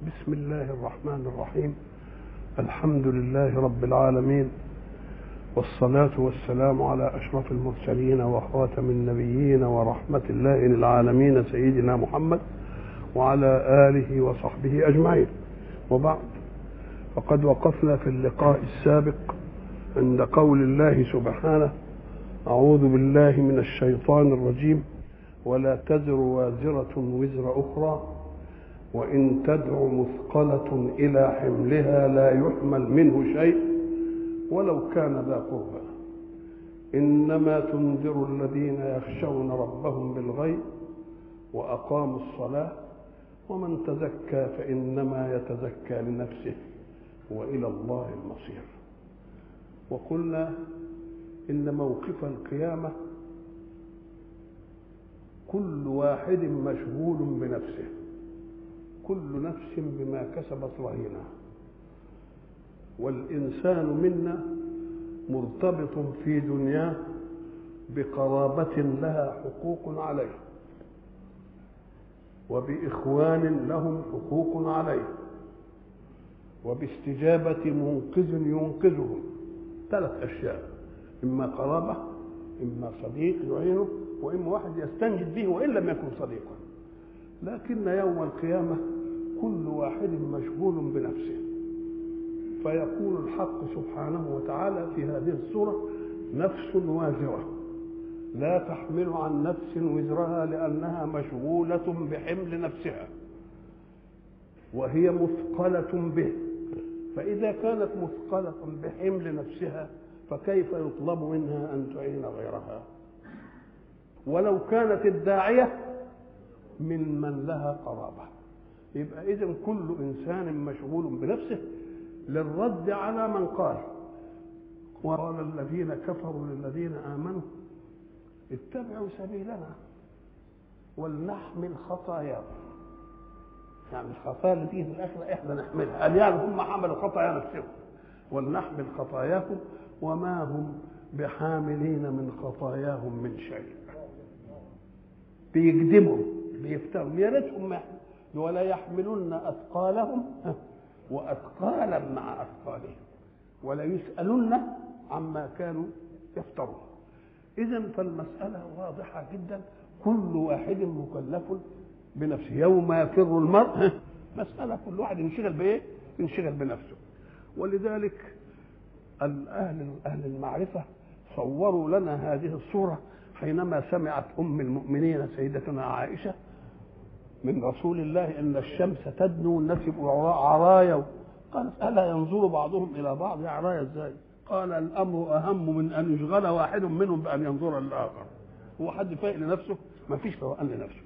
بسم الله الرحمن الرحيم الحمد لله رب العالمين والصلاة والسلام على أشرف المرسلين وخاتم النبيين ورحمة الله للعالمين سيدنا محمد وعلى آله وصحبه أجمعين وبعد فقد وقفنا في اللقاء السابق عند قول الله سبحانه أعوذ بالله من الشيطان الرجيم ولا تزر وازرة وزر أخرى وإن تدع مثقلة إلى حملها لا يحمل منه شيء ولو كان ذا قربى إنما تنذر الذين يخشون ربهم بالغيب وأقاموا الصلاة ومن تزكى فإنما يتزكى لنفسه وإلى الله المصير وقلنا إن موقف القيامة كل واحد مشغول بنفسه كل نفس بما كسبت رهينه والإنسان منا مرتبط في دنياه بقرابة لها حقوق عليه وبإخوان لهم حقوق عليه وباستجابة منقذ ينقذهم ثلاث أشياء إما قرابة إما صديق يعينه وإما واحد يستنجد به وإن لم يكن صديقا لكن يوم القيامة كل واحد مشغول بنفسه فيقول الحق سبحانه وتعالى في هذه السورة نفس وازرة لا تحمل عن نفس وزرها لأنها مشغولة بحمل نفسها وهي مثقلة به فإذا كانت مثقلة بحمل نفسها فكيف يطلب منها أن تعين غيرها ولو كانت الداعية من من لها قرابة يبقى إذا كل إنسان مشغول بنفسه للرد على من قال وقال الذين كفروا للذين آمنوا اتبعوا سبيلنا ولنحمل خطاياكم يعني الخطايا اللي تيجي في الاخره احنا نحملها قال يعني هم حملوا خطايا نفسهم ولنحمل خطاياكم وما هم بحاملين من خطاياهم من شيء بيكذبوا بيفتروا يا ريتهم ولا يحملن اثقالهم واثقالا مع اثقالهم ولا يسالن عما كانوا يفترون اذا فالمساله واضحه جدا كل واحد مكلف بنفسه يوم يفر المرء مسألة كل واحد ينشغل بإيه؟ ينشغل بنفسه ولذلك الأهل أهل المعرفة صوروا لنا هذه الصورة حينما سمعت أم المؤمنين سيدتنا عائشة من رسول الله إن الشمس تدنو والناس يبقوا عرايا قالت ألا ينظر بعضهم إلى بعض يا عرايا إزاي؟ قال الأمر أهم من أن يشغل واحد منهم بأن ينظر للآخر هو حد فايق لنفسه؟ ما فيش فوقان لنفسه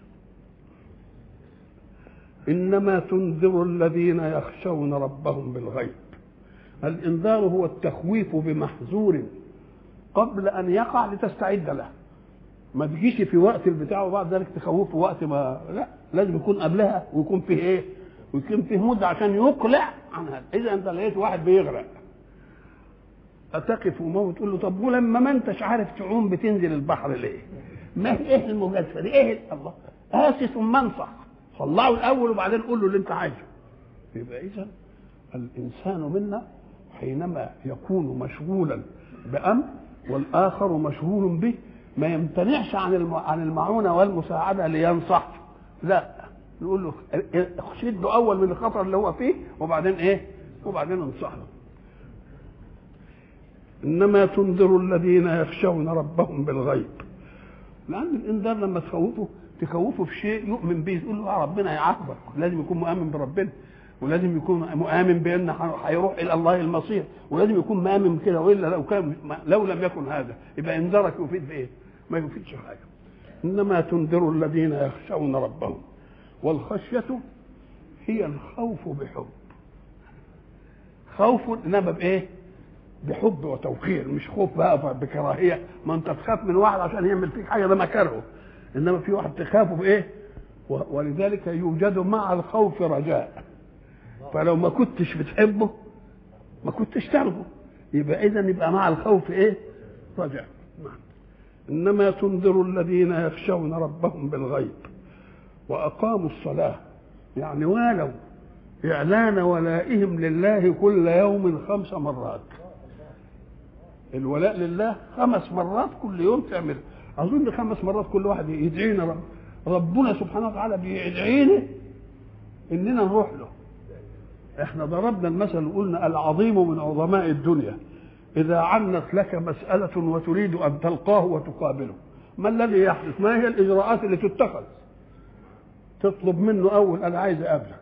انما تنذر الذين يخشون ربهم بالغيب الانذار هو التخويف بمحذور قبل ان يقع لتستعد له ما تجيش في وقت البتاع وبعد ذلك تخوفه في وقت ما لا لازم يكون قبلها ويكون فيه ايه ويكون فيه مده عشان يقلع عن هذا اذا انت لقيت واحد بيغرق اتقف وموت تقول له طب ولما ما انتش عارف تعوم بتنزل البحر ليه ما ايه المجازفه دي ايه الله قاسي ثم انصح طلعه الاول وبعدين قول له اللي انت عايزه يبقى اذا الانسان منا حينما يكون مشغولا بامر والاخر مشغول به ما يمتنعش عن عن المعونه والمساعده لينصح لا نقول له شده اول من الخطر اللي هو فيه وبعدين ايه وبعدين انصح له انما تنذر الذين يخشون ربهم بالغيب لان الانذار لما تخوفه تخوفه في شيء يؤمن به تقول له ربنا يعاقبك لازم يكون مؤمن بربنا ولازم يكون مؤمن بان هيروح الى الله المصير ولازم يكون مؤمن كده والا لو كان لو لم يكن هذا يبقى انذارك يفيد بايه؟ ما يفيدش حاجه انما تنذر الذين يخشون ربهم والخشيه هي الخوف بحب خوف انما بايه؟ بحب وتوقير مش خوف بقى بكراهيه ما انت تخاف من واحد عشان يعمل فيك حاجه ده مكانه انما في واحد تخافه بايه ولذلك يوجد مع الخوف رجاء فلو ما كنتش بتحبه ما كنتش ترجو يبقى اذا يبقى مع الخوف ايه رجاء انما تنذر الذين يخشون ربهم بالغيب واقاموا الصلاه يعني ولو إعلان ولائهم لله كل يوم خمس مرات الولاء لله خمس مرات كل يوم تعمل أظن خمس مرات كل واحد يدعينا رب ربنا سبحانه وتعالى بيدعينا إننا نروح له احنا ضربنا المثل وقلنا العظيم من عظماء الدنيا إذا عنت لك مسألة وتريد أن تلقاه وتقابله ما الذي يحدث ما هي الإجراءات اللي تتخذ تطلب منه أول أنا عايز أقابلك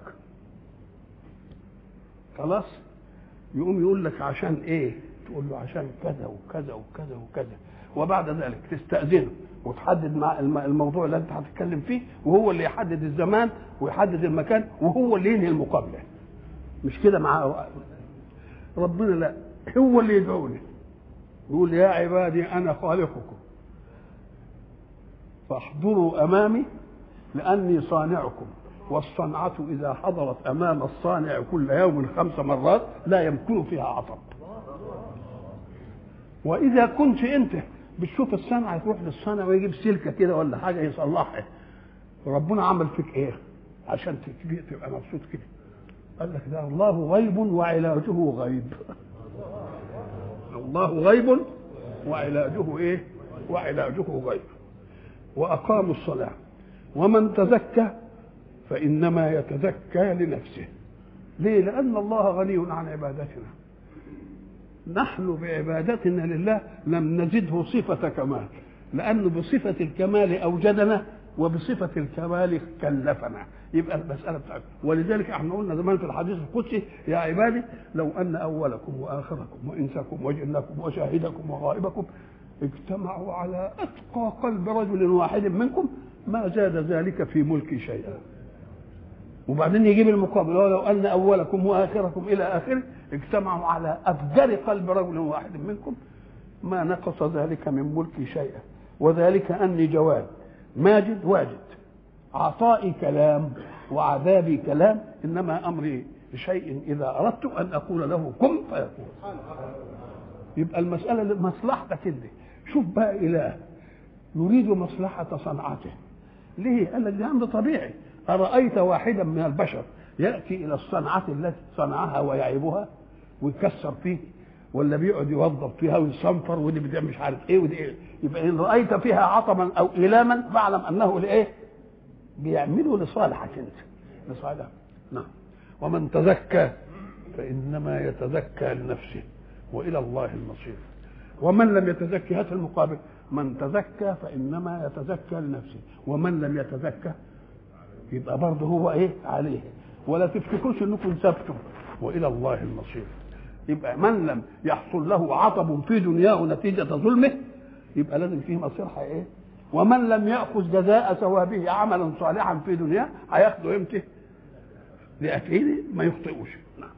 خلاص يقوم يقول لك عشان إيه تقول له عشان كذا وكذا وكذا وكذا وبعد ذلك تستأذنه وتحدد مع الموضوع اللي انت هتتكلم فيه وهو اللي يحدد الزمان ويحدد المكان وهو اللي ينهي المقابله مش كده مع ربنا لا هو اللي يدعوني يقول يا عبادي انا خالقكم فاحضروا امامي لاني صانعكم والصنعة إذا حضرت أمام الصانع كل يوم خمس مرات لا يمكن فيها عطب وإذا كنت أنت بتشوف الصنعة تروح للصنع ويجيب سلكة كده ولا حاجة يصلحها ربنا عمل فيك إيه عشان تبقى مبسوط كده قال لك ده الله غيب وعلاجه غيب الله غيب وعلاجه ايه وعلاجه غيب واقاموا الصلاه ومن تزكى فانما يتزكى لنفسه ليه لان الله غني عن عبادتنا نحن بعبادتنا لله لم نزده صفه كمال لانه بصفه الكمال اوجدنا وبصفة الكمال كلفنا يبقى المسألة بتاعتنا ولذلك احنا قلنا زمان في الحديث القدسي يا عبادي لو أن أولكم وآخركم وإنسكم وجنكم وشاهدكم وغائبكم اجتمعوا على أتقى قلب رجل واحد منكم ما زاد ذلك في ملكي شيئا وبعدين يجيب المقابل ولو أن أولكم وآخركم إلى آخره اجتمعوا على أفجر قلب رجل واحد منكم ما نقص ذلك من ملكي شيئا وذلك أني جواد ماجد واجد عطائي كلام وعذابي كلام انما امري شيء اذا اردت ان اقول له كن فيكون يبقى المساله لمصلحتك انت شوف بقى اله يريد مصلحه صنعته ليه قال لك ده امر طبيعي ارايت واحدا من البشر ياتي الى الصنعه التي صنعها ويعيبها ويكسر فيه ولا بيقعد يوظف فيها ويصنفر ودي بدي مش عارف ايه ودي ايه يبقى ان رايت فيها عطبا او ايلاما فاعلم انه لايه؟ بيعمله لصالحك انت لصالحك نعم ومن تزكى فانما يتزكى لنفسه والى الله المصير ومن لم يتزكى هات المقابل من تزكى فانما يتزكى لنفسه ومن لم يتزكى يبقى برضه هو ايه عليه ولا تفتكروش انكم ثبتوا والى الله المصير يبقى من لم يحصل له عطب في دنياه نتيجة ظلمه يبقى لازم فيه مصير ايه ومن لم يأخذ جزاء ثوابه عملا صالحا في دنياه هياخده امتى لأكيد ما يخطئوش نعم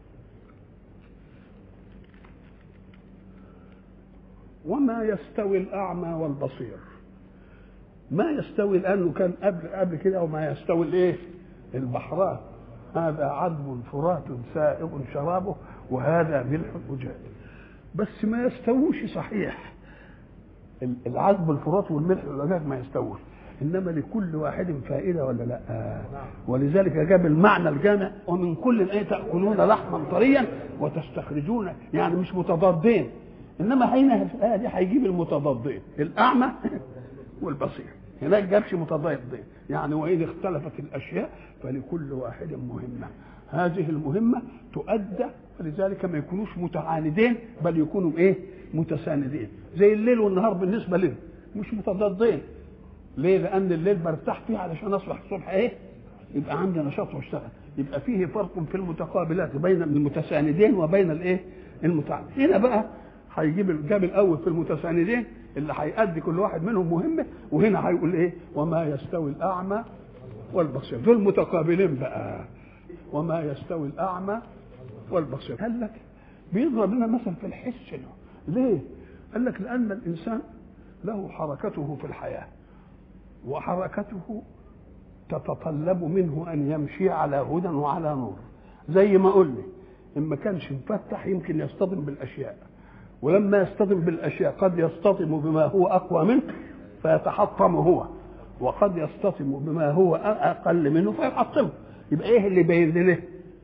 وما يستوي الأعمى والبصير ما يستوي لأنه كان قبل قبل كده وما يستوي الإيه؟ البحران هذا عذب فرات سائغ شرابه وهذا ملح أجاج بس ما يستووش صحيح العذب الفرات والملح والأجاج ما يستووش انما لكل واحد فائده ولا لا ولذلك جاب المعنى الجامع ومن كل ايه تاكلون لحما طريا وتستخرجون يعني مش متضادين انما هنا في الايه دي هيجيب المتضادين الاعمى والبصير هناك جابش متضادين يعني واذا اختلفت الاشياء فلكل واحد مهمه هذه المهمه تؤدى ولذلك ما يكونوش متعاندين بل يكونوا ايه متساندين زي الليل والنهار بالنسبه لنا مش متضادين ليه لان الليل برتاح فيه علشان اصبح الصبح ايه يبقى عندي نشاط واشتغل يبقى فيه فرق في المتقابلات بين المتساندين وبين الايه المتعاند هنا بقى هيجيب الجاب الاول في المتساندين اللي هيأدي كل واحد منهم مهمه وهنا هيقول ايه وما يستوي الاعمى والبصير دول متقابلين بقى وما يستوي الاعمى والبصير قال لك بيضرب لنا مثل في الحس ليه قال لك لان الانسان له حركته في الحياه وحركته تتطلب منه ان يمشي على هدى وعلى نور زي ما قلنا ان ما كانش مفتح يمكن يصطدم بالاشياء ولما يصطدم بالاشياء قد يصطدم بما هو اقوى منه فيتحطم هو وقد يصطدم بما هو اقل منه فيحطمه يبقى ايه اللي بين لنا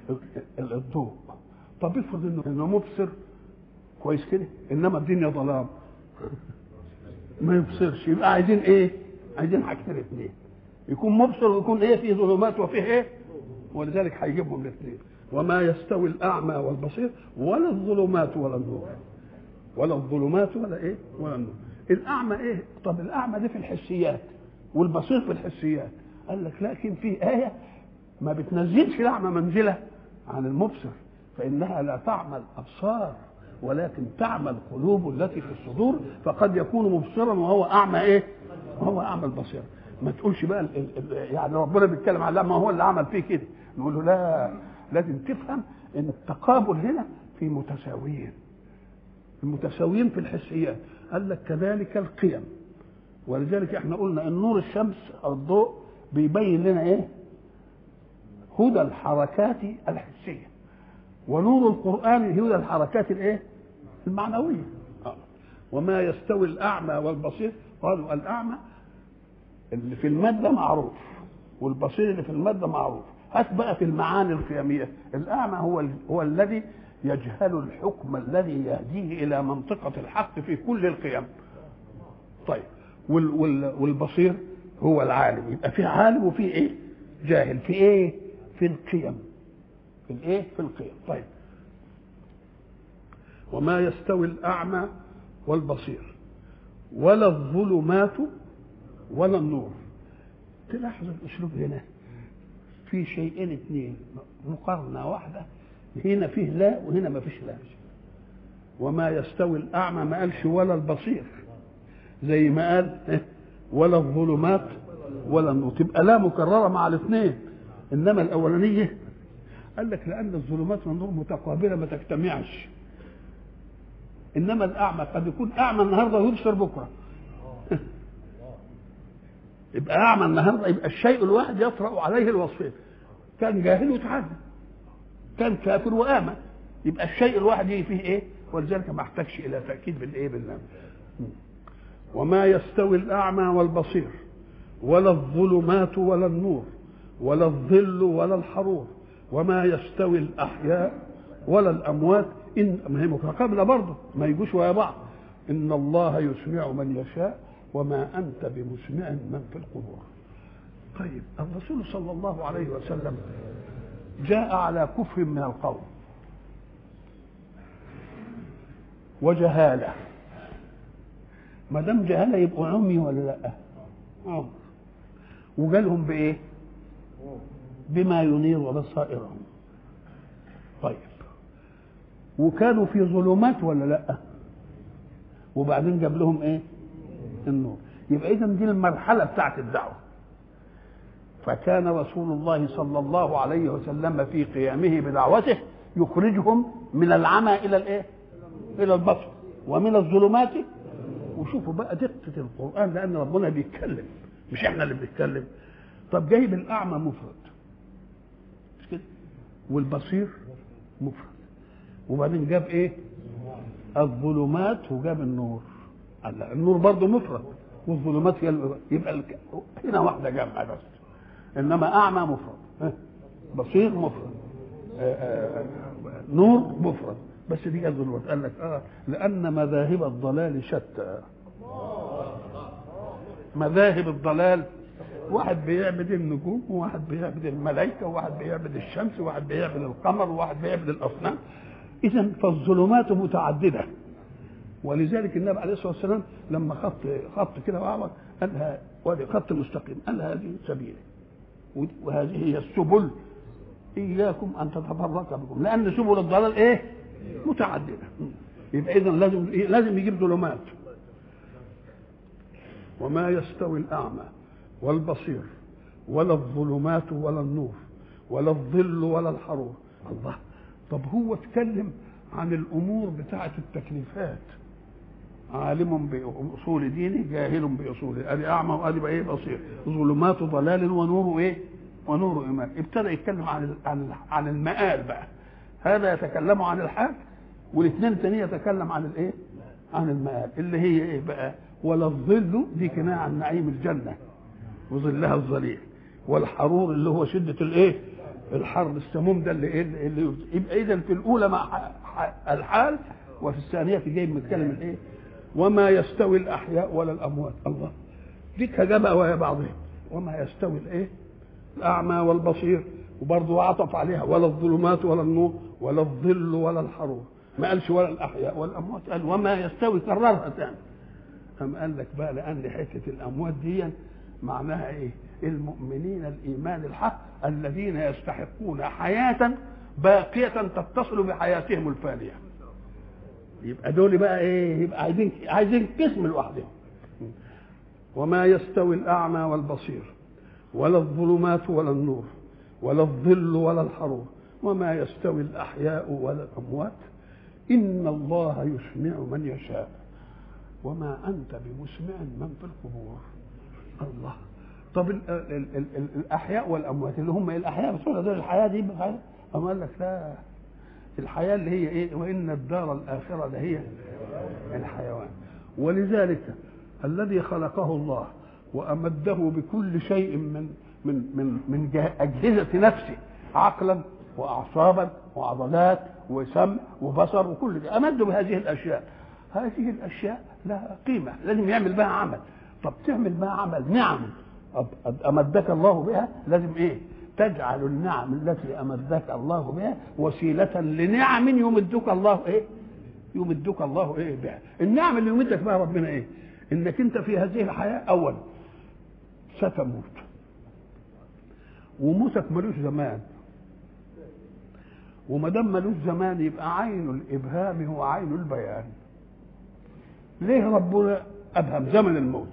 الضوء طب افرض انه انه مبصر كويس كده انما الدنيا ظلام ما يبصرش يبقى عايزين ايه؟ عايزين حاجتين اثنين يكون مبصر ويكون ايه فيه ظلمات وفيه ايه؟ ولذلك هيجيبهم الاثنين وما يستوي الاعمى والبصير ولا الظلمات ولا النور ولا الظلمات ولا ايه؟ ولا النور الاعمى ايه؟ طب الاعمى دي في الحسيات والبصير في الحسيات قال لك لكن في ايه ما بتنزلش الاعمى منزله عن المبصر فانها لا تعمى الابصار ولكن تعمى القلوب التي في الصدور فقد يكون مبصرا وهو اعمى ايه؟ وهو اعمى البصير ما تقولش بقى ال ال يعني ربنا بيتكلم على ما هو اللي عمل فيه كده نقول له لا لازم تفهم ان التقابل هنا في متساويين المتساويين في الحسيات قال لك كذلك القيم ولذلك احنا قلنا ان نور الشمس او الضوء بيبين لنا ايه هدى الحركات الحسيه ونور القران هدى الحركات الايه المعنويه وما يستوي الاعمى والبصير قالوا الاعمى اللي في الماده معروف والبصير اللي في الماده معروف هات بقى في المعاني القيميه الاعمى هو هو الذي يجهل الحكم الذي يهديه الى منطقه الحق في كل القيم طيب وال وال والبصير هو العالم يبقى في عالم وفي ايه جاهل في ايه في القيم في الايه في القيم طيب وما يستوي الاعمى والبصير ولا الظلمات ولا النور تلاحظ الاسلوب هنا في شيئين اثنين مقارنه واحده هنا فيه لا وهنا ما فيش لا وما يستوي الاعمى ما قالش ولا البصير زي ما قال ولا الظلمات ولا النور تبقى لا مكرره مع الاثنين انما الاولانيه قال لك لان الظلمات والنور متقابله ما تجتمعش انما الاعمى قد يكون اعمى النهارده ويبصر بكره يبقى اعمى النهارده يبقى الشيء الواحد يطرا عليه الوصفين كان جاهل وتعلم كان كافر وامن يبقى الشيء الواحد يجي فيه ايه ولذلك ما احتاجش الى تاكيد بالايه بالله وما يستوي الاعمى والبصير ولا الظلمات ولا النور ولا الظل ولا الحرور وما يستوي الاحياء ولا الاموات ان ما هي متقابله برضه ما يجوش ويا بعض ان الله يسمع من يشاء وما انت بمسمع من في القبور طيب الرسول صلى الله عليه وسلم جاء على كفر من القوم وجهاله ما دام جهاله يبقوا عمي ولا لا؟ عمر وجالهم بايه؟ بما ينير بصائرهم طيب وكانوا في ظلمات ولا لا؟ وبعدين جاب لهم ايه؟ النور يبقى اذا دي المرحله بتاعت الدعوه فكان رسول الله صلى الله عليه وسلم في قيامه بدعوته يخرجهم من العمى الى الايه؟ الى البصر ومن الظلمات وشوفوا بقى دقه القران لان ربنا بيتكلم مش احنا اللي بنتكلم طب جايب الاعمى مفرد مش كده والبصير مفرد وبعدين جاب ايه؟ الظلمات وجاب النور النور برضه مفرد والظلمات هي يبقى هنا واحده جامعه بس انما اعمى مفرد بصير مفرد نور مفرد بس دي الظلمات قال لك اه لان مذاهب الضلال شتى مذاهب الضلال واحد بيعبد النجوم وواحد بيعبد الملائكة وواحد بيعبد الشمس وواحد بيعبد القمر وواحد بيعبد الأصنام إذا فالظلمات متعددة ولذلك النبي عليه الصلاة والسلام لما خط خط كده وعمل قال وادي خط مستقيم قال هذه سبيلي وهذه هي السبل إياكم أن تتفرق بكم لأن سبل الضلال إيه؟ متعددة يبقى إذا لازم لازم يجيب ظلمات وما يستوي الأعمى والبصير ولا الظلمات ولا النور ولا الظل ولا الحرور الله طب هو اتكلم عن الامور بتاعه التكليفات عالم باصول دينه جاهل باصوله ادي اعمى وادي بقى ايه بصير ظلمات ضلال ونور ايه ونور ايمان ابتدى يتكلم عن عن عن المآل بقى هذا يتكلم عن الحال والاثنين الثانيين يتكلم عن الايه عن المآل اللي هي ايه بقى ولا الظل دي كنايه عن نعيم الجنه وظلها الظليل والحرور اللي هو شده الايه الحر السموم ده اللي ايه اللي يبقى اذا في الاولى مع الحال وفي الثانيه جاي بنتكلم الايه وما يستوي الاحياء ولا الاموات الله ديك جابها وهي بعضهم وما يستوي الايه الاعمى والبصير وبرضه عطف عليها ولا الظلمات ولا النور ولا الظل ولا الحرور ما قالش ولا الاحياء ولا الاموات قال وما يستوي كررها ثاني أم قال لك بقى لأن حتة الأموات دي معناها إيه؟ المؤمنين الإيمان الحق الذين يستحقون حياة باقية تتصل بحياتهم الفانية. يبقى دول بقى إيه؟ يبقى عايزين عايزين قسم لوحدهم. وما يستوي الأعمى والبصير ولا الظلمات ولا النور ولا الظل ولا الحرور وما يستوي الأحياء ولا الأموات إن الله يسمع من يشاء وما أنت بمسمع من في القبور الله طب ال ال ال ال ال الأحياء والأموات اللي هم الأحياء بتقول دول الحياة دي بقى أما قال لك لا الحياة اللي هي إيه وإن الدار الآخرة لهي الحيوان ولذلك الذي خلقه الله وأمده بكل شيء من من من من أجهزة نفسه عقلا وأعصابا وعضلات وسمع وبصر وكل ده أمده بهذه الأشياء هذه الاشياء لها قيمه لازم يعمل بها عمل طب تعمل بها عمل نعم امدك الله بها لازم ايه تجعل النعم التي امدك الله بها وسيله لنعم يمدك الله ايه يمدك الله ايه بها النعم اللي يمدك بها ربنا ايه انك انت في هذه الحياه اولا ستموت وموتك ملوش زمان وما دام ملوش زمان يبقى عين الابهام هو عين البيان ليه ربنا ابهم زمن الموت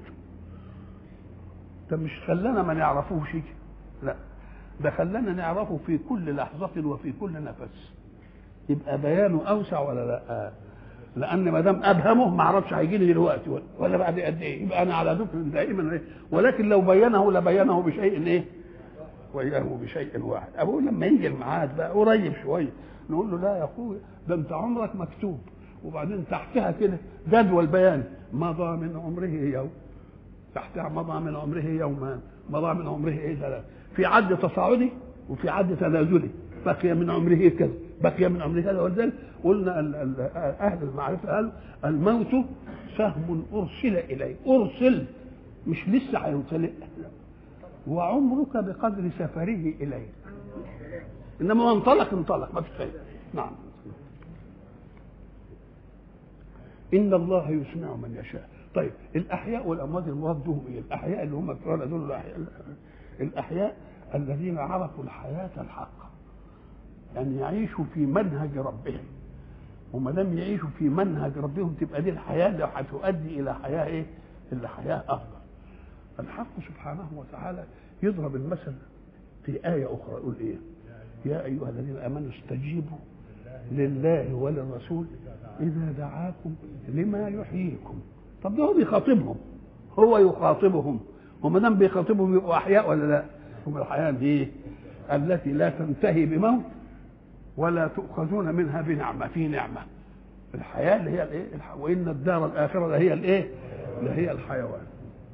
ده مش خلانا ما نعرفوش لا ده خلانا نعرفه في كل لحظة وفي كل نفس يبقى بيانه أوسع ولا لا لأن ما دام أبهمه ما أعرفش هيجي لي دلوقتي ولا بعد قد إيه يبقى أنا على ذكر دائما إيه ولكن لو بينه لبينه بشيء إيه وإياه بشيء واحد أقول لما يجي الميعاد بقى قريب شوية نقول له لا يا أخويا ده أنت عمرك مكتوب وبعدين تحتها كده جدول بيان مضى من عمره يوم تحتها مضى من عمره يومان مضى من عمره ايه ثلاث في عد تصاعدي وفي عد تنازلي بقي من عمره كذا بقي من عمره كذا ولذلك قلنا اهل المعرفه قال الموت سهم ارسل اليه ارسل مش لسه هيوصل وعمرك بقدر سفره اليه انما هو انطلق انطلق ما فيش شيء نعم ان الله يسمع من يشاء طيب الاحياء والاموات المراد بهم ايه الاحياء اللي هم بتوع دول الاحياء الاحياء الذين عرفوا الحياه الحقه ان يعيشوا في منهج ربهم وما دام يعيشوا في منهج ربهم تبقى دي الحياه اللي هتؤدي الى حياه ايه؟ الى حياه افضل. الحق سبحانه وتعالى يضرب المثل في آية أخرى يقول إيه؟ يا أيها الذين آمنوا استجيبوا لله وللرسول إذا دعاكم لما يحييكم. طب ده هو بيخاطبهم هو يخاطبهم وما دام بيخاطبهم يبقوا أحياء ولا لا؟ هم الحياة دي التي لا تنتهي بموت ولا تؤخذون منها بنعمة في نعمة. الحياة اللي هي الإيه؟ وإن الدار الآخرة اللي هي الإيه؟ اللي هي الحيوان.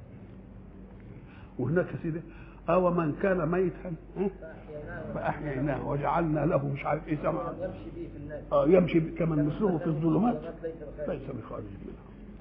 وهناك يا سيدي أو من كان ميتا فأحييناه وجعلنا له مش عارف إيه سمع يمشي به في الناس آه يمشي كمن مثله في الظلمات ليس بخارج منها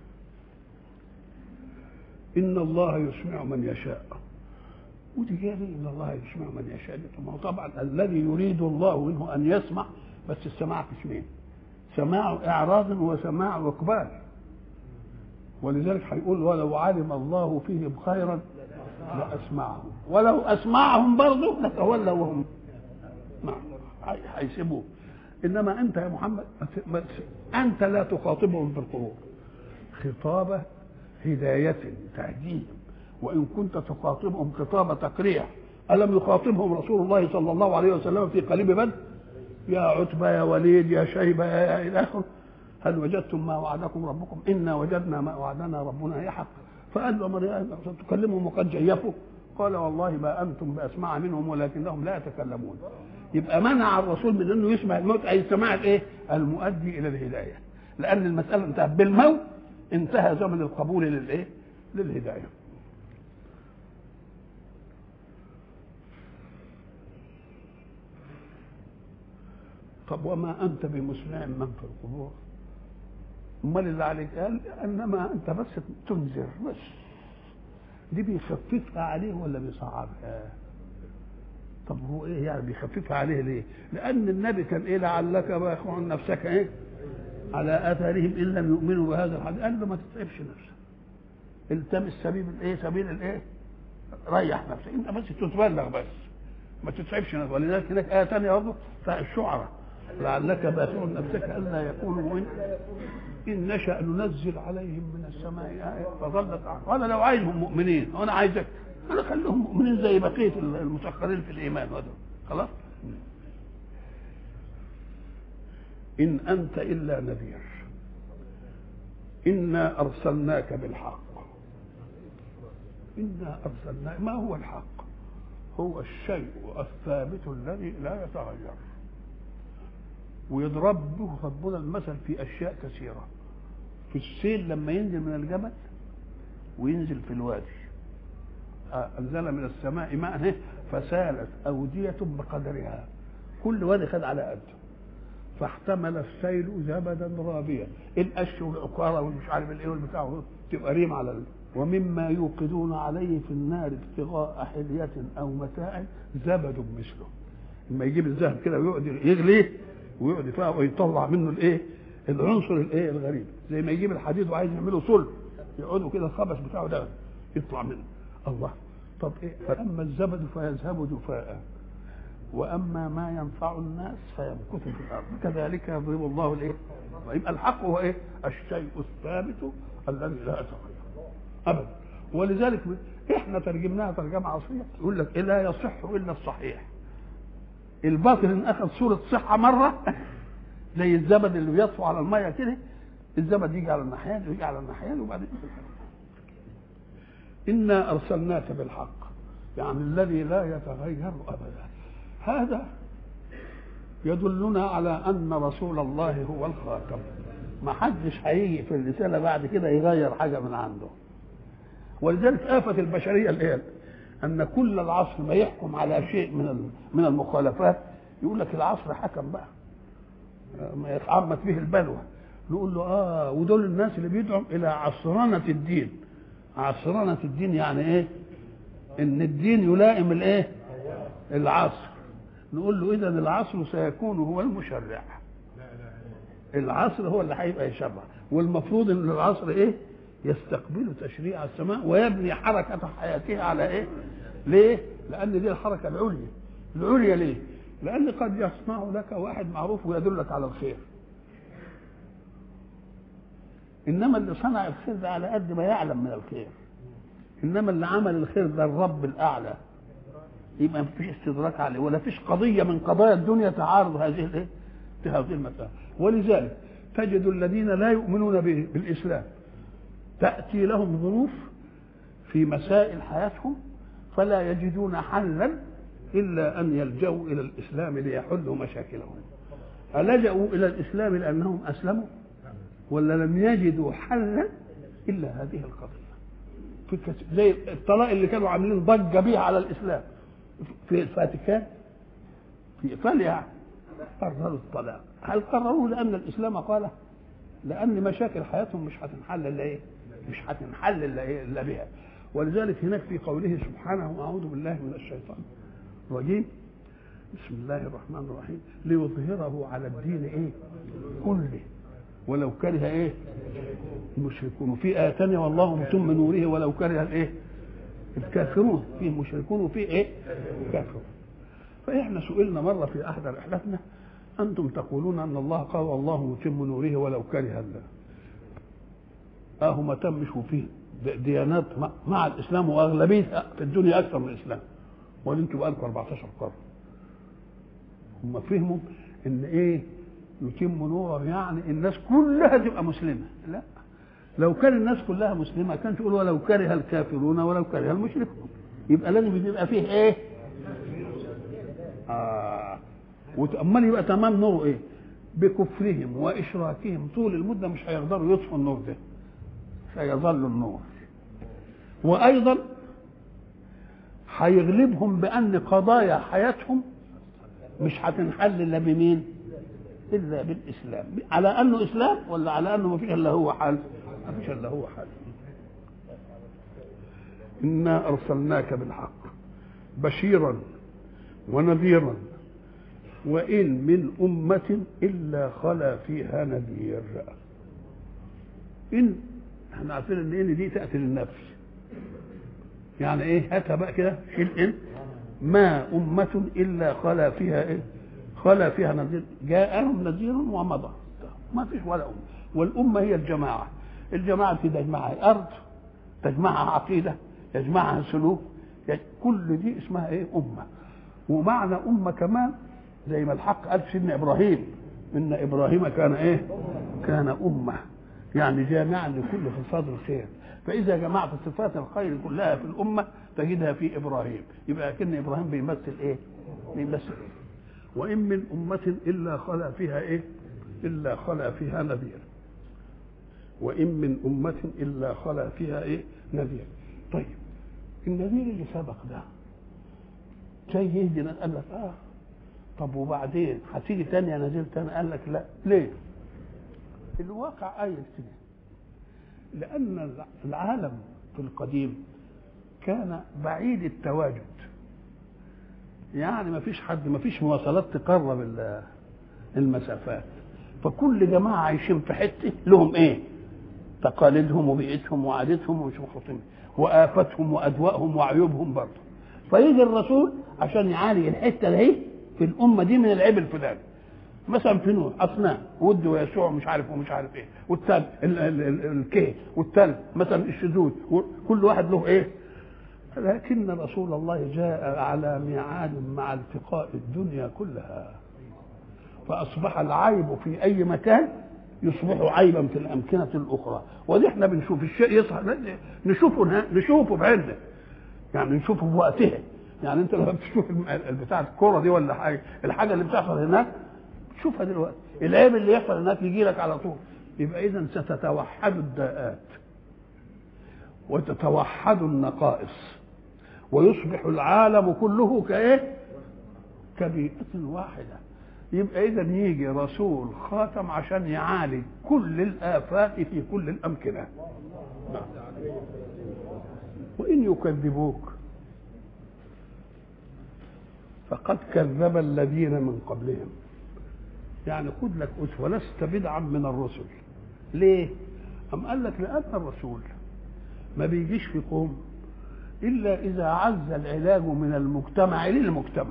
إن الله يسمع من يشاء ودي جايه إن الله يسمع من يشاء دي ما هو طبعا الذي يريد الله منه أن يسمع بس السماع قسمين سماع إعراض وسماع إقبال ولذلك هيقول ولو علم الله فيهم خيرا لاسمعهم ولو اسمعهم برضه لتولوا وهم نعم هيسيبوه انما انت يا محمد بس انت لا تخاطبهم بالقلوب خطابه هدايه تهديهم وان كنت تخاطبهم خطاب تقريع الم يخاطبهم رسول الله صلى الله عليه وسلم في قليب بدر يا عتبه يا وليد يا شيبه يا الى اخره هل وجدتم ما وعدكم ربكم انا وجدنا ما وعدنا ربنا يحق فقال له مريم تكلمهم وقد جيفوا قال والله ما انتم باسمع منهم ولكنهم لا يتكلمون يبقى منع الرسول من انه يسمع الموت اي سماع الايه؟ المؤدي الى الهدايه لان المساله انتهت بالموت انتهى زمن القبول للايه؟ للهدايه طب وما انت بمسمع من في القبور امال اللي عليك قال انما انت بس تنذر بس دي بيخففها عليه ولا بيصعبها طب هو ايه يعني بيخففها عليه ليه لان النبي كان ايه لعلك باخع نفسك ايه على اثارهم ان لم يؤمنوا بهذا الحديث قال له ما تتعبش نفسك التمس سبيل الايه سبيل الايه ريح نفسك انت بس تتبلغ بس ما تتعبش نفسك ولذلك هناك ايه ثانيه برضه بتاع الشعراء لعلك باخع نفسك الا يكونوا مؤمنين ان نشا ننزل عليهم من السماء ايه فظلت وانا لو عايزهم مؤمنين وانا عايزك انا خليهم مؤمنين زي بقيه المسخرين في الايمان هذا خلاص ان انت الا نذير انا ارسلناك بالحق انا ارسلناك ما هو الحق هو الشيء الثابت الذي لا يتغير ويضرب به ربنا المثل في اشياء كثيره في السيل لما ينزل من الجبل وينزل في الوادي انزل من السماء ماء فسالت اوديه بقدرها كل وادي خد على قده فاحتمل السيل زبدا رابيا القش والعقاره والمش عارف الايه والبتاع تبقى ريم على ال... ومما يوقدون عليه في النار ابتغاء حلية أو متاع زبد مثله لما يجيب الذهب كده ويقعد يغليه ويقعد فيها ويطلع منه الايه العنصر الايه الغريب زي ما يجيب الحديد وعايز يعمله صلب يقعدوا كده الخبز بتاعه ده يطلع منه الله طب ايه فاما الزبد فيذهب جفاء واما ما ينفع الناس فيمكث في الارض كذلك يضرب الله الايه ويبقى الحق هو ايه الشيء الثابت الذي لا يتغير ابدا ولذلك احنا ترجمناها ترجمه عصريه يقول لك لا يصح الا الصحيح الباطل ان اخذ صوره صحه مره زي الزبد اللي بيطفو على الميه كده الزبد يجي على الناحيه ويجي على الناحيه وبعدين انا ارسلناك بالحق يعني الذي لا يتغير ابدا هذا يدلنا على ان رسول الله هو الخاتم ما حدش هيجي في الرساله بعد كده يغير حاجه من عنده ولذلك آفة البشرية الآن أن كل العصر ما يحكم على شيء من من المخالفات يقول لك العصر حكم بقى ما يتعمت به البلوى نقول له اه ودول الناس اللي بيدعوا الى عصرنة الدين عصرنة الدين يعني ايه ان الدين يلائم الايه العصر نقول له اذا العصر سيكون هو المشرع العصر هو اللي هيبقى يشرع والمفروض ان العصر ايه يستقبل تشريع السماء ويبني حركة حياته على ايه؟ ليه؟ لأن دي الحركة العليا. العليا ليه؟ لأن قد يصنع لك واحد معروف ويدلك على الخير. إنما اللي صنع الخير ده على قد ما يعلم من الخير. إنما اللي عمل الخير ده الرب الأعلى. يبقى ما فيش استدراك عليه ولا فيش قضية من قضايا الدنيا تعارض هذه الايه؟ هذه المسألة. ولذلك تجد الذين لا يؤمنون بالإسلام تأتي لهم ظروف في مسائل حياتهم فلا يجدون حلا إلا أن يلجأوا إلى الإسلام ليحلوا مشاكلهم ألجأوا إلى الإسلام لأنهم أسلموا ولا لم يجدوا حلا إلا هذه القضية في زي الطلاق اللي كانوا عاملين ضجة بيها على الإسلام في الفاتيكان في إيطاليا قرروا الطلاق هل قرروه لأن الإسلام قاله لأن مشاكل حياتهم مش هتنحل إلا إيه مش هتنحل الا بها ولذلك هناك في قوله سبحانه اعوذ بالله من الشيطان الرجيم بسم الله الرحمن الرحيم ليظهره على الدين ايه كله ولو كره ايه المشركون وفي آية ثانية والله متم نوره ولو كره الايه الكافرون فيه مشركون وفيه ايه كافرون فاحنا سئلنا مرة في احدى رحلاتنا انتم تقولون ان الله قال والله متم نوره ولو كره الله اهو ما تمش وفيه ديانات مع الاسلام واغلبيتها في الدنيا اكثر من الاسلام وانتم بقالكم 14 قرن هم فهموا ان ايه يتم نوره يعني الناس كلها تبقى مسلمه لا لو كان الناس كلها مسلمه كان تقول ولو كره الكافرون ولو كره المشركون يبقى لازم يبقى فيه ايه آه امال يبقى تمام نوره ايه بكفرهم واشراكهم طول المده مش هيقدروا يطفوا النور ده سيظل النور وايضا هيغلبهم بان قضايا حياتهم مش هتنحل الا بمين الا بالاسلام على انه اسلام ولا على انه ما فيش الا هو حال ما فيش الا هو حال انا ارسلناك بالحق بشيرا ونذيرا وان من امه الا خلا فيها نذير ان احنا عارفين ان ان دي تاتي للنفس يعني ايه هاتها بقى كده شيل ان ما أمة إلا خلا فيها إيه؟ خلا فيها نذير جاءهم نذير ومضى ما فيش ولا أمة والأمة هي الجماعة الجماعة دي تجمعها أرض تجمعها عقيدة يجمعها سلوك كل دي اسمها إيه أمة ومعنى أمة كمان زي ما الحق قال سيدنا إبراهيم إن إبراهيم كان إيه كان أمة يعني جامعا لكل صفات الخير فإذا جمعت صفات الخير كلها في الأمة تجدها في إبراهيم يبقى كأن إبراهيم بيمثل إيه؟ بيمثل إيه؟ وإن من أمة إلا خلا فيها إيه؟ إلا خلا فيها نذير وإن من أمة إلا خلا فيها إيه؟ نذير طيب النذير اللي سبق ده جاي يهدي قال لك آه طب وبعدين هتيجي تاني يا نذير تاني قال لك لا ليه؟ الواقع قايل كده لأن العالم في القديم كان بعيد التواجد يعني ما فيش حد ما فيش مواصلات تقرب المسافات فكل جماعة عايشين في حتة لهم ايه تقاليدهم وبيئتهم وعادتهم ومش مخطئين وآفتهم وأدوائهم وعيوبهم برضه فيجي الرسول عشان يعالج الحتة دي في الأمة دي من العيب الفلاني مثلا في نوح اصنام ود ويسوع مش عارف ومش عارف ايه والتل الكيه والتل مثلا الشذوذ كل واحد له ايه لكن رسول الله جاء على ميعاد مع التقاء الدنيا كلها فاصبح العيب في اي مكان يصبح عيبا في الامكنه الاخرى ودي احنا بنشوف الشيء يصح نشوفه نشوفه بعيننا يعني نشوفه بوقته يعني انت لما بتشوف بتاع الكوره دي ولا حاجه الحاجه اللي بتحصل هناك شوفها دلوقتي العيب اللي يحصل هناك يجي لك على طول يبقى اذا ستتوحد الداءات وتتوحد النقائص ويصبح العالم كله كايه كبيئة واحدة يبقى إذا يجي رسول خاتم عشان يعالج كل الآفات في كل الأمكنة نعم. وإن يكذبوك فقد كذب الذين من قبلهم يعني خد لك أسوة لست بدعا من الرسل ليه؟ أم قال لك لأن الرسول ما بيجيش في قوم إلا إذا عز العلاج من المجتمع للمجتمع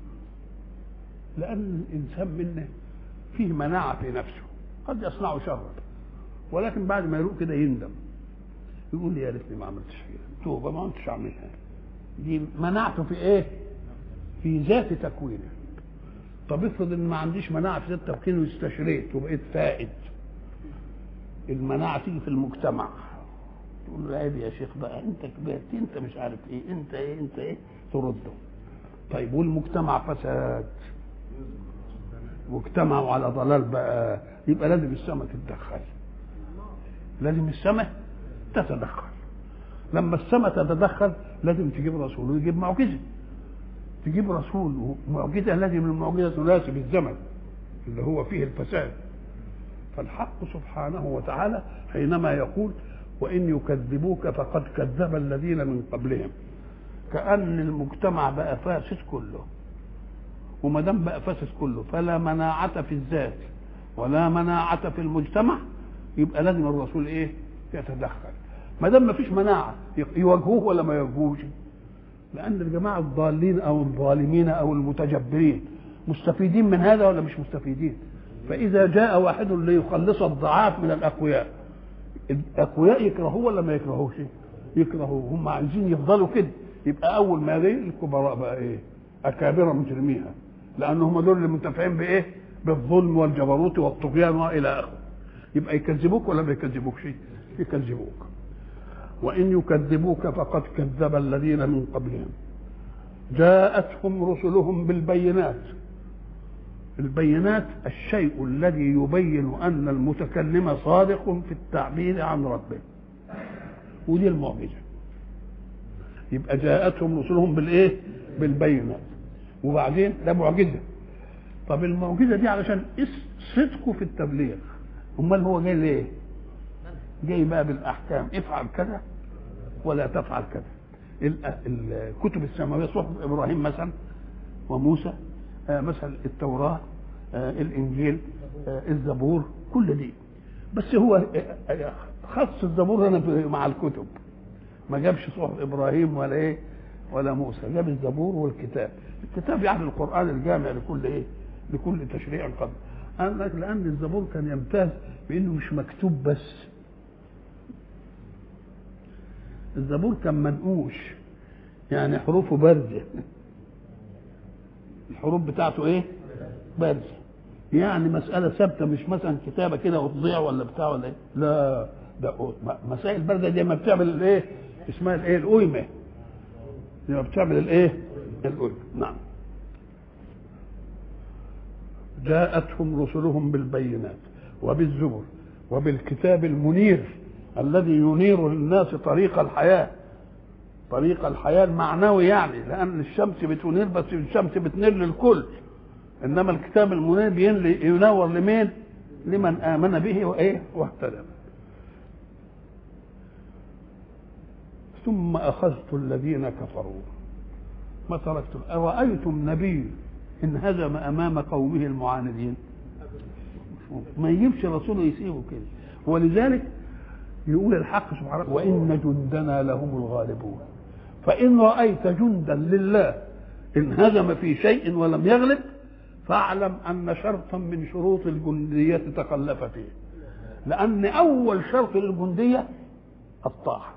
لأن الإنسان منه فيه مناعة في نفسه قد يصنع شرا ولكن بعد ما يروق كده يندم يقول يا ريتني ما عملتش كده توبة ما كنتش أعملها دي مناعته في إيه؟ في ذات تكوينه طب افرض ان ما عنديش مناعه في ذات تكوينه واستشريت وبقيت فائد المناعه تيجي في المجتمع تقول له عيب يا شيخ بقى انت كبرت انت مش عارف ايه انت ايه انت ايه ترده طيب والمجتمع فساد واجتمعوا على ضلال بقى يبقى لازم السماء تتدخل لازم السماء تتدخل لما السماء تتدخل لازم تجيب رسول ويجيب معجزه تجيب رسول ومعجزه لازم المعجزه تناسب الزمن اللي هو فيه الفساد فالحق سبحانه وتعالى حينما يقول وان يكذبوك فقد كذب الذين من قبلهم كان المجتمع بقى فاسد كله وما دام بقى فاسد كله فلا مناعة في الذات ولا مناعة في المجتمع يبقى لازم الرسول ايه يتدخل ما دام ما فيش مناعة يواجهوه ولا ما يواجهوش لأن الجماعة الضالين أو الظالمين أو المتجبرين مستفيدين من هذا ولا مش مستفيدين فإذا جاء واحد ليخلص الضعاف من الأقوياء الأقوياء يكرهوه ولا ما يكرهوش يكرهوه هم عايزين يفضلوا كده يبقى أول ما يجي الكبراء بقى إيه أكابر مجرميها لأن هم دول اللي منتفعين بإيه بالظلم والجبروت والطغيان وإلى آخره يبقى يكذبوك ولا ما يكذبوكش يكذبوك وإن يكذبوك فقد كذب الذين من قبلهم جاءتهم رسلهم بالبينات البينات الشيء الذي يبين أن المتكلم صادق في التعبير عن ربه ودي المعجزة يبقى جاءتهم رسلهم بالإيه بالبينات وبعدين ده معجزة طب المعجزه دي علشان صدقه في التبليغ امال هو جاي ليه جاي بقى بالاحكام افعل كذا ولا تفعل كذا الكتب السماويه صحف ابراهيم مثلا وموسى آه مثلا التوراه آه الانجيل آه الزبور كل دي بس هو خص الزبور هنا مع الكتب ما جابش صحف ابراهيم ولا ايه ولا موسى جاب الزبور والكتاب الكتاب يعني القران الجامع لكل ايه لكل تشريع قبل قال لك لان الزبور كان يمتاز بانه مش مكتوب بس الزبور كان منقوش يعني حروفه بارزه الحروف بتاعته ايه بارزه يعني مسألة ثابتة مش مثلا كتابة كده وتضيع ولا بتاع ولا ايه لا ده مسائل باردة دي ما بتعمل الايه اسمها الايه القيمة لما بتعمل الايه القيمة نعم جاءتهم رسلهم بالبينات وبالزبر وبالكتاب المنير الذي ينير للناس طريق الحياة طريق الحياة المعنوي يعني لأن الشمس بتنير بس الشمس بتنير للكل إنما الكتاب المنير ينور لمين؟ لمن آمن به وإيه؟ واهتدى ثم أخذت الذين كفروا ما تركتم أرأيتم نبي إن هزم أمام قومه المعاندين ما يجيبش رسوله يسيبه كده ولذلك يقول الحق سبحانه وإن جندنا لهم الغالبون فإن رأيت جندا لله انهزم في شيء ولم يغلب فاعلم أن شرطا من شروط الجندية تخلف فيه لأن أول شرط للجندية الطاعة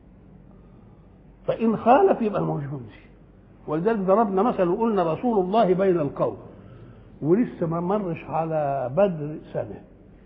فإن خالف يبقى مش جندي ولذلك ضربنا مثل وقلنا رسول الله بين القوم ولسه ما مرش على بدر سنة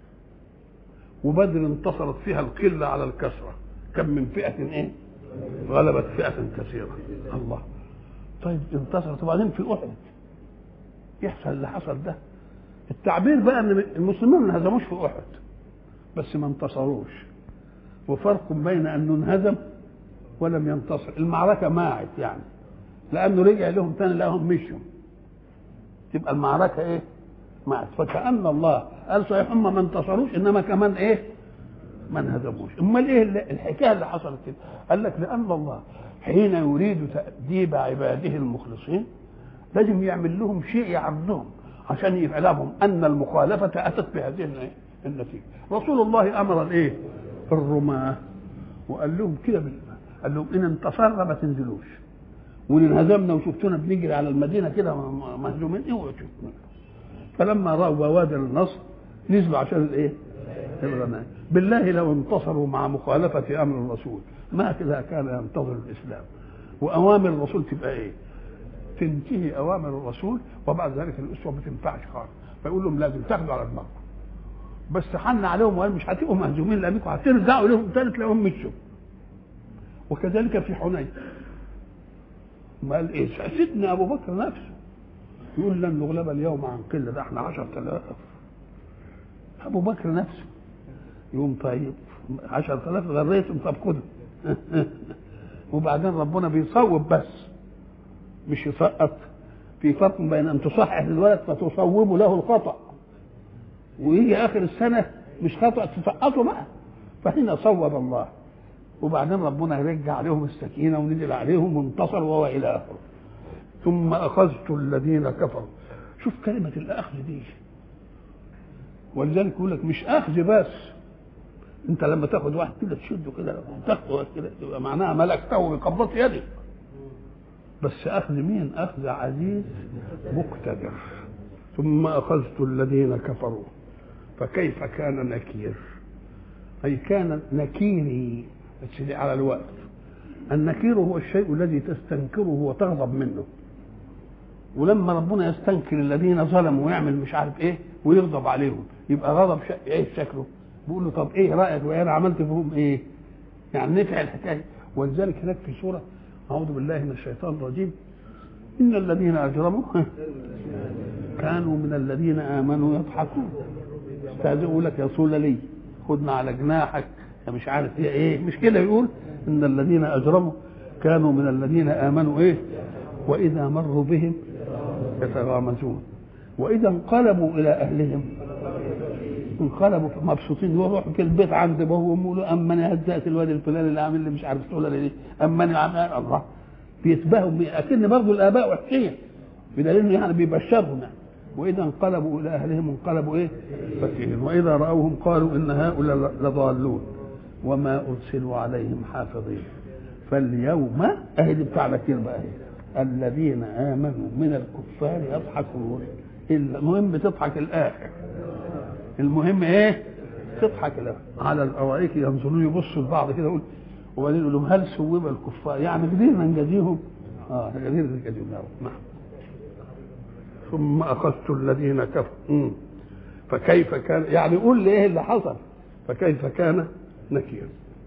وبدر انتصرت فيها القلة على الكثرة كم من فئة ايه غلبت فئة كثيرة الله طيب انتصرت وبعدين في أحد يحصل اللي حصل ده التعبير بقى ان المسلمين ما انهزموش في احد بس ما انتصروش وفرق بين انه انهزم ولم ينتصر المعركه ماعت يعني لانه رجع لهم تاني لهم مشوا تبقى المعركه ايه ماعت فكأن الله قال صحيح هم ما انتصروش انما كمان ايه ما انهزموش امال ايه الحكايه اللي حصلت كده قال لك لان الله حين يريد تأديب عباده المخلصين لازم يعمل لهم شيء يعرضهم عشان يعلمهم ان المخالفه اتت بهذه النتيجه رسول الله امر الايه الرماه وقال لهم كده قال لهم ان انتصرنا ما تنزلوش وان انهزمنا وشفتونا بنجري على المدينه كده مهزومين اوعوا تشوفونا فلما راوا بوادر النصر نزلوا عشان الايه الغنائم بالله لو انتصروا مع مخالفه امر الرسول ما كذا كان ينتظر الاسلام واوامر الرسول تبقى ايه تنتهي اوامر الرسول وبعد ذلك الاسوه ما تنفعش خالص فيقول لهم لازم تاخدوا على دماغكم بس حن عليهم وقال مش هتبقوا مهزومين لانكم هترجعوا لهم تاني تلاقيهم مشوا وكذلك في حنين ما قال ايه سيدنا ابو بكر نفسه يقول لن نغلب اليوم عن قله ده احنا 10000 ابو بكر نفسه يقوم طيب 10000 غريتهم طب خدوا وبعدين ربنا بيصوب بس مش يسقط في فرق بين ان تصحح الولد فتصوب له الخطا ويجي اخر السنه مش خطا تسقطه بقى فهنا صوب الله وبعدين ربنا يرجع عليهم السكينه ونزل عليهم وانتصر وهو الى اخره ثم اخذت الذين كفروا شوف كلمه الاخذ دي ولذلك يقول لك مش اخذ بس انت لما تاخد واحد كده تشده كده تاخده كده يبقى معناها ملكته بقبضه يدك بس اخذ مين اخذ عزيز مقتدر ثم اخذت الذين كفروا فكيف كان نكير اي كان نكيري بس على الوقت النكير هو الشيء الذي تستنكره وتغضب منه ولما ربنا يستنكر الذين ظلموا ويعمل مش عارف ايه ويغضب عليهم يبقى غضب شك... ايه شكله بيقول له طب ايه رايك وانا عملت فيهم ايه يعني نفع الحكايه ولذلك هناك في سوره اعوذ بالله من الشيطان الرجيم ان الذين اجرموا كانوا من الذين امنوا يضحكون استاذنوا لك يا صول لي خدنا على جناحك يا مش عارف ايه ايه مش كده يقول ان الذين اجرموا كانوا من الذين امنوا ايه واذا مروا بهم يتغامزون واذا انقلبوا الى اهلهم انقلبوا مبسوطين يروحوا في البيت عند بابا وامه يقولوا اما انا هزأت الواد الفلاني اللي عامل لي مش عارف شغله ليه اما انا عامل الله بيتباهوا اكن برضه الاباء وحشيه بدليل انه يعني بيبشرهم يعني واذا انقلبوا الى اهلهم انقلبوا ايه؟ فكهين واذا راوهم قالوا ان هؤلاء لضالون وما ارسلوا عليهم حافظين فاليوم اهي دي بتاع كده بقى اهي الذين امنوا من الكفار يضحكون المهم تضحك الاخر المهم ايه؟ تضحك الاخر على الارائك ينظرون يبصوا لبعض كده يقول وبعدين يقول لهم هل سوب الكفار يعني قدرنا نجازيهم؟ اه قدرنا نجازيهم نعم ثم اخذت الذين كفروا فكيف كان يعني قول لي ايه اللي حصل فكيف كان نكير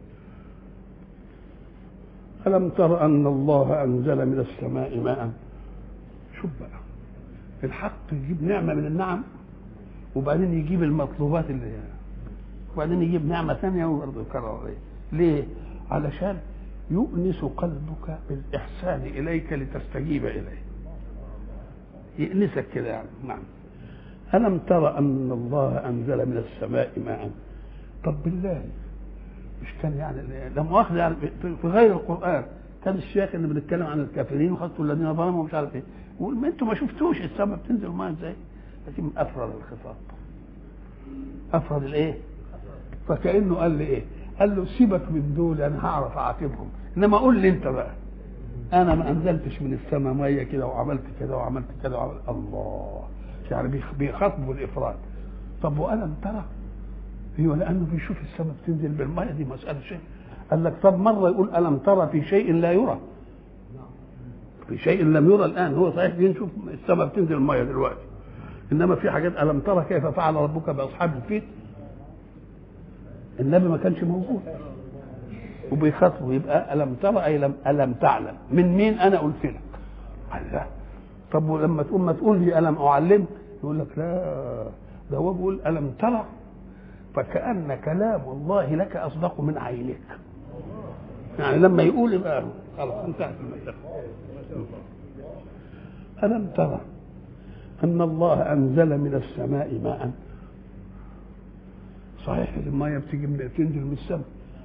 ألم تر أن الله أنزل من السماء ماء شوف بقى الحق يجيب نعمة من النعم وبعدين يجيب المطلوبات اللي هي وبعدين يجيب نعمة ثانية وبرضه يكرر عليه ليه؟ علشان يؤنس قلبك بالإحسان إليك لتستجيب إليه يأنسك كده يعني نعم ألم تر أن الله أنزل من السماء ماء طب بالله مش كان يعني لا مؤاخذة يعني في غير القرآن كان الشيخ اللي بنتكلم عن الكافرين وخدتوا الذين ظلموا ومش عارف ايه يقول ما انتوا ما شفتوش السماء بتنزل ماء ازاي لكن افرد الخطاب افرد الايه فكانه قال لي ايه قال له سيبك من دول انا هعرف اعاتبهم انما قول لي انت بقى انا ما انزلتش من السماء ميه كده وعملت كده وعملت كده وعملت الله يعني بيخاطبوا الافراد طب والم ترى ايوه لانه بيشوف السماء بتنزل بالميه دي مساله شيء قال لك طب مره يقول الم ترى في شيء لا يرى في شيء لم يرى الان هو صحيح بيشوف السماء بتنزل الميه دلوقتي انما في حاجات الم ترى كيف فعل ربك باصحاب الفيل النبي ما كانش موجود وبيخاطبه يبقى الم ترى اي لم الم تعلم من مين انا قلت لك الله طب ولما تقول ما تقول لي الم اعلمك يقول لك لا ده هو بيقول الم ترى فكأن كلام الله لك أصدق من عينك يعني لما يقول يبقى خلاص انتهت المسألة ألم ترى أن الله أنزل من السماء ماء صحيح المية بتيجي من تنزل من السماء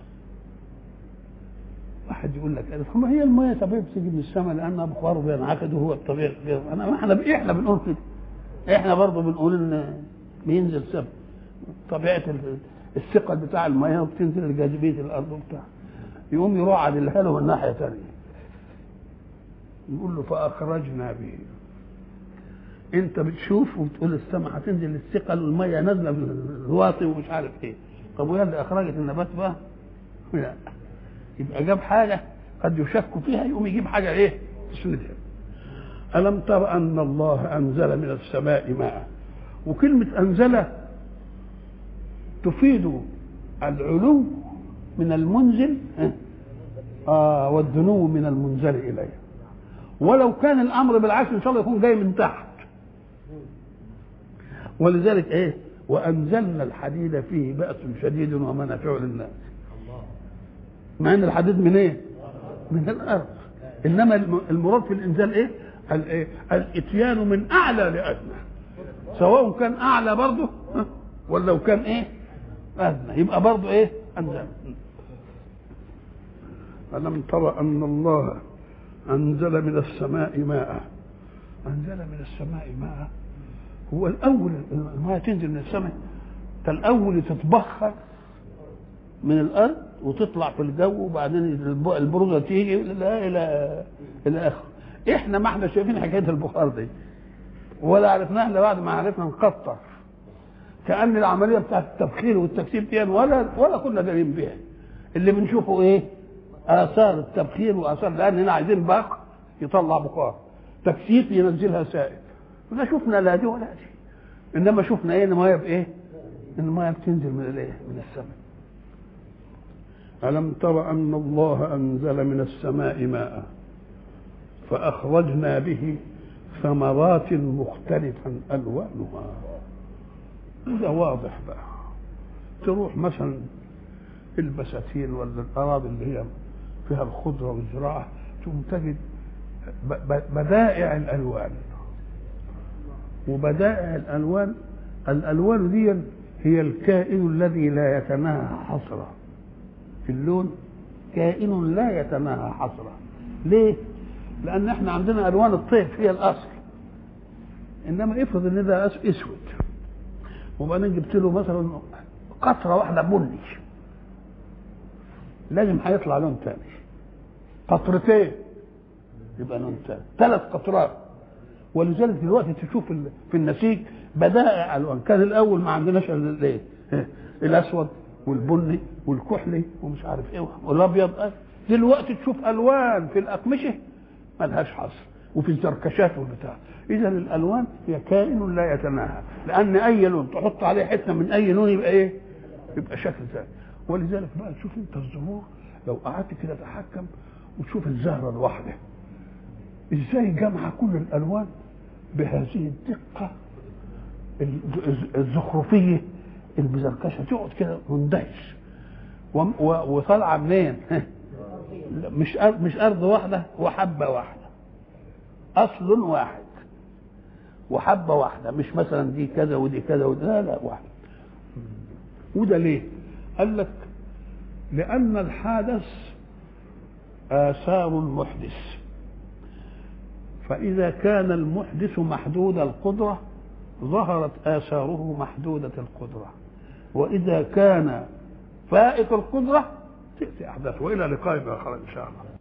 واحد يقول لك ما هي المية طبيعي بتيجي من السماء لأنها بخار بينعقد وهو الطبيعي أنا احنا احنا بنقول كده احنا برضه بنقول ان بينزل سماء طبيعه الثقل بتاع المياه وبتنزل لجاذبيه الارض وبتاع يقوم يروح عدلها له من ناحيه ثانيه يقول له فاخرجنا به انت بتشوف وبتقول السماء هتنزل الثقل والميه نازله من الواطي ومش عارف ايه طب وهي اللي اخرجت النبات بقى؟ لا يبقى جاب حاجه قد يشك فيها يقوم يجيب حاجه ايه؟ تسندها الم تر ان الله انزل من السماء ماء وكلمه انزل تفيد العلو من المنزل آه والدنو من المنزل إليه ولو كان الأمر بالعكس إن شاء الله يكون جاي من تحت ولذلك إيه وأنزلنا الحديد فيه بأس شديد ومنافع للناس مع أن الحديد من إيه؟ من الأرض إنما المراد في الإنزال إيه؟ الإيه؟ الإتيان من أعلى لأدنى سواء كان أعلى برضه ولا لو كان إيه؟ أدنى يبقى برضه إيه؟ أنزل ألم تر أن الله أنزل من السماء ماء أنزل من السماء ماء هو الأول الماء تنزل من السماء الأول تتبخر من الأرض وتطلع في الجو وبعدين البرودة تيجي لا إلى إلى آخره إحنا ما إحنا شايفين حكاية البخار دي ولا عرفناها إلا بعد ما عرفنا نقطر كأن العملية بتاعت التبخير والتكثيف دي ولا ولا كنا دارين بيها اللي بنشوفه إيه؟ آثار التبخير وآثار لأن هنا عايزين بخ يطلع بخار تكثيف ينزلها سائل لا شفنا لا دي ولا دي إنما شفنا إيه المية بإيه؟ المية بتنزل من الإيه؟ من السماء ألم تر أن الله أنزل من السماء ماء فأخرجنا به ثمرات مختلفا ألوانها ده واضح بقى تروح مثلا البساتين ولا الأراضي اللي هي فيها الخضرة والزراعة تقوم تجد بدائع الألوان وبدائع الالوان الالوان دي هي الكائن الذي لا يتناهى حصرا في اللون كائن لا يتناهى حصرا ليه لان احنا عندنا الوان الطيف هي الاصل انما افرض ان ده اسود وبعدين جبت له مثلا قطره واحده بني لازم هيطلع لون تاني قطرتين يبقى لون تاني ثلاث قطرات ولذلك دلوقتي تشوف في النسيج بدائع الوان كان الاول ما عندناش الايه الاسود والبني والكحلي ومش عارف ايه والابيض دلوقتي تشوف الوان في الاقمشه ملهاش حصر وفي الزركشات والبتاع اذا الالوان هي كائن لا يتناهى لان اي لون تحط عليه حته من اي لون يبقى ايه يبقى شكل ثاني ولذلك بقى تشوف انت الزهور لو قعدت كده تحكم وتشوف الزهره الواحده ازاي جمع كل الالوان بهذه الدقه الزخرفيه المزركشه تقعد كده مندهش وطالعه منين؟ مش أرض مش ارض واحده وحبه واحده اصل واحد وحبه واحده مش مثلا دي كذا ودي كذا ودي لا لا واحده وده ليه؟ قال لك لأن الحادث آثار المحدث فإذا كان المحدث محدود القدرة ظهرت آثاره محدودة القدرة وإذا كان فائق القدرة تأتي أحداثه وإلى لقاء آخر إن شاء الله